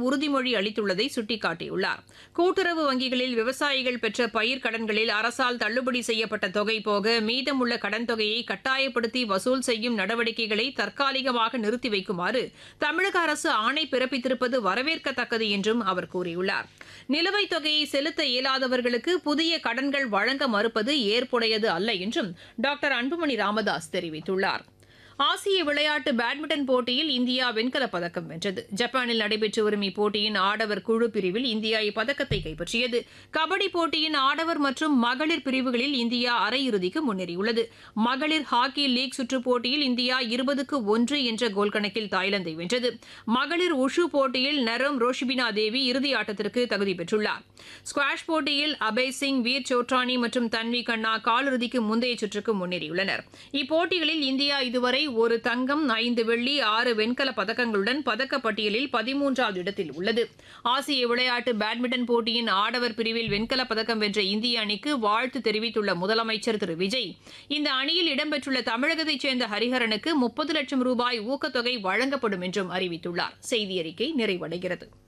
உறுதிமொழி அளித்துள்ளதை சுட்டிக்காட்டியுள்ளார் கூட்டுறவு வங்கிகளில் விவசாயிகள் பெற்ற பயிர் கடன்களில் அரசால் தள்ளுபடி செய்யப்பட்ட தொகை போக மீதமுள்ள கடன் தொகையை கட்டாயப்படுத்தி வசூல் செய்யும் நடவடிக்கைகளை தற்காலிகமாக நிறுத்தி வைக்குமாறு தமிழக அரசு ஆணை பிறப்பித்திருப்பது வரவேற்கத்தக்கது என்றும் அவர் கூறியுள்ளார் நிலுவைத் தொகையை செலுத்த இயலாதவர்களுக்கு புதிய கடன்கள் வழங்க மறுப்பது ஏற்புடையது அல்ல என்றும் டாக்டர் அன்புமணி ராமதாஸ் தெரிவித்துள்ளார் ஆசிய விளையாட்டு பேட்மிண்டன் போட்டியில் இந்தியா வெண்கலப் பதக்கம் வென்றது ஜப்பானில் நடைபெற்று வரும் இப்போட்டியின் ஆடவர் குழு பிரிவில் இந்தியா இப்பதக்கத்தை கைப்பற்றியது கபடி போட்டியின் ஆடவர் மற்றும் மகளிர் பிரிவுகளில் இந்தியா அரையிறுதிக்கு முன்னேறியுள்ளது மகளிர் ஹாக்கி லீக் சுற்றுப் போட்டியில் இந்தியா இருபதுக்கு ஒன்று என்ற கோல் கணக்கில் தாய்லாந்தை வென்றது மகளிர் உஷு போட்டியில் நரம் ரோஷிபினா தேவி இறுதி ஆட்டத்திற்கு தகுதி பெற்றுள்ளார் ஸ்குவாஷ் போட்டியில் அபய் சிங் வீர் சோட்ரானி மற்றும் தன்வி கண்ணா காலிறுதிக்கு முந்தைய சுற்றுக்கு முன்னேறியுள்ளனர் இப்போட்டிகளில் இந்தியா இதுவரை ஒரு தங்கம் ஐந்து வெள்ளி ஆறு வெண்கல பதக்கங்களுடன் பதக்கப்பட்டியலில் பதிமூன்றாவது இடத்தில் உள்ளது ஆசிய விளையாட்டு பேட்மிண்டன் போட்டியின் ஆடவர் பிரிவில் வெண்கலப் பதக்கம் வென்ற இந்திய அணிக்கு வாழ்த்து தெரிவித்துள்ள முதலமைச்சர் திரு விஜய் இந்த அணியில் இடம்பெற்றுள்ள தமிழகத்தைச் சேர்ந்த ஹரிஹரனுக்கு முப்பது லட்சம் ரூபாய் ஊக்கத்தொகை வழங்கப்படும் என்றும் அறிவித்துள்ளார் செய்தி அறிக்கை நிறைவடைகிறது